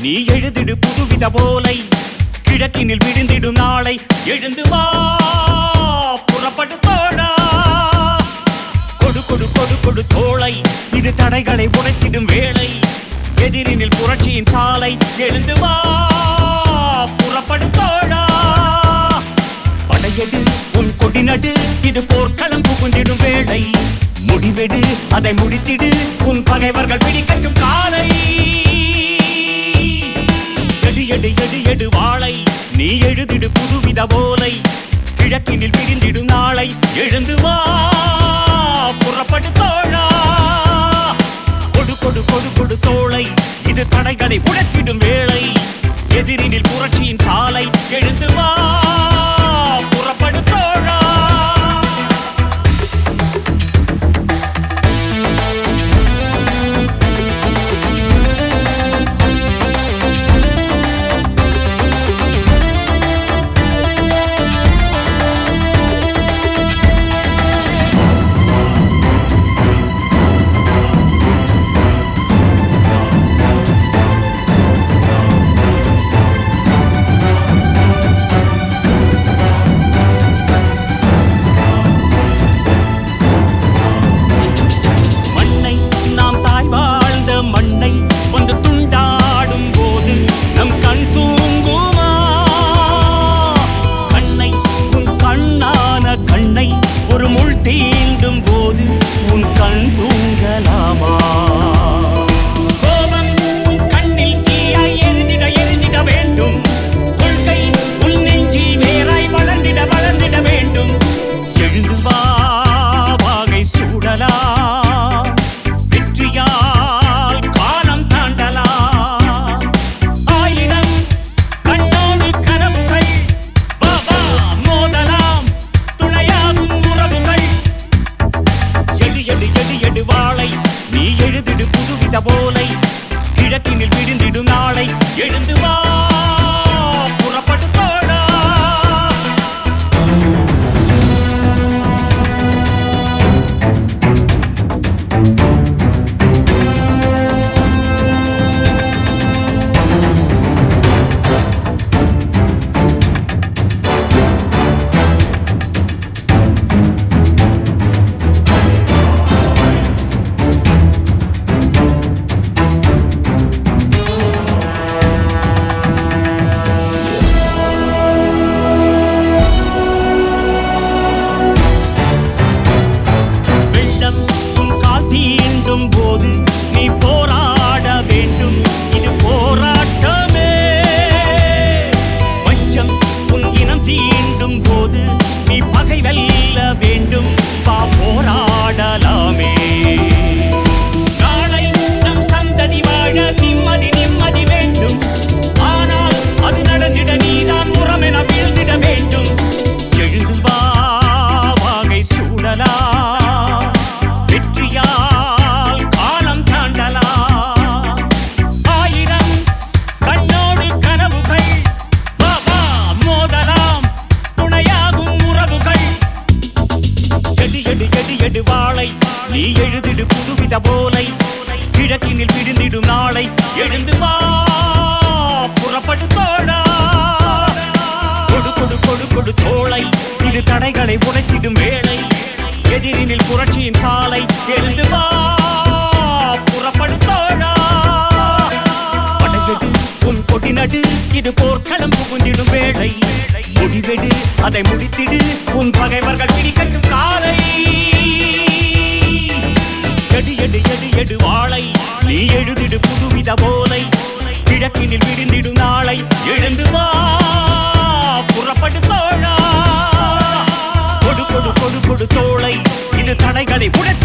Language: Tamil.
நீ எழுதிடு புதுவித போலை கிழக்கினில் விழுந்திடும் நாளை எழுந்து வா புறப்படு தோழா கொடு கொடு கொடு கொடு தோளை இது தடைகளை உடைத்திடும் வேளை எதிரினில் புரட்சியின் சாலை எழுந்து வா புறப்படு தோழா படையெடு உன் கொடிநடு இது போர்க்களம் புகுந்திடும் வேளை முடிவெடு அதை முடித்திடு உன் பகைவர்கள் பிடிக்கட்டும் காலை எடு எடு எடு எடு வாளை நீ எழுதிடு புதுவித போலை கிழக்கினில் விரிந்திடும் நாளை எழுந்து வா புறப்படு தோழா கொடு கொடு கொடு கொடு தோளை இது தடைகளை உடைத்திடும் வேளை எதிரினில் புரட்சியின் சாலை எழுந்து வா புறப்படு தோழா மண்ணை நாம் தாய் வாழ்ந்த மண்ணை வந்து துண்டாடும் போது நம் கண் தூங்குமா கண்ணை உன் கண்ணான கண்ணை ஒரு முள் தீண்டும் போது உன் கண் தூங்கலாமா கோபம் உன் கண்ணில் தீயாய் எரிந்திட எரிந்திட வேண்டும் கொள்கை உன் நெஞ்சில் வேறாய் வளர்ந்திட வளர்ந்திட வேண்டும் எழுந்து வா வாகை சூடலாம் வெற்றியால் காலம் தாண்டலாம் ஆயிரம் கண்ணோடு கனவுகள் வா வா மோதலாம் துணையாகும் உறவுகள் எடு எடு எடு எடு வாளை நீ எழுதிடு புதுவித போலை கிழக்கினில் விழுந்திடும் நாளை எழுந்து வா புறப்பட்டு தோழா வெள்ளம் உன் கால் தீண்டும் போது நீ போராட வேண்டும் இது போராட்டமே வஞ்சம் உன் இனம் தீண்டும் போது நீ பகை வெல்ல வேண்டும் வா போராடலாமே நாளை நம் சந்ததி வாழ நிம்மதி நிம்மதி வேண்டும் ஆனால் அது நடந்திட நீதான் உரமென வீழ்ந்திட வேண்டும் எழுந்து வா வாகை சூடலாம் வெற்றியால் காலம் தாண்டலாம் ஆயிரம் கண்ணோடு கனவுகள் வா வா மோதலாம் துணையாகும் உறவுகள் எடு எடு எடு எடு வாளை நீ எழுதிடு புதுவித போலை கிழக்கினில் விழுந்திடும் நாளை எழுந்து வா புறப்படு தோழா கொடு கொடு கொடு கொடு தோளை இது தடைகளை உடைத்திடும் வேளை எதிரினில் புரட்சியின் சாலை எழுந்து வா புறப்படு தோழா படையெடு உன் கொடி நடு இது போர்க்களம் புகுந்திடும் வேளை முடிவெடு அதை முடித்திடு உன் பகைவர்கள் பிடிக்கட்டும் காலை எடு எடு எடு எடு வாளை நீ எழுதிடு புதுவித போலை கிழக்கினில் விழுந்திடும் நாளை எழுந்து வா புறப்படு தோழா கொடு கொடு கொடு கொடு தோளை இது தடைகளை உடை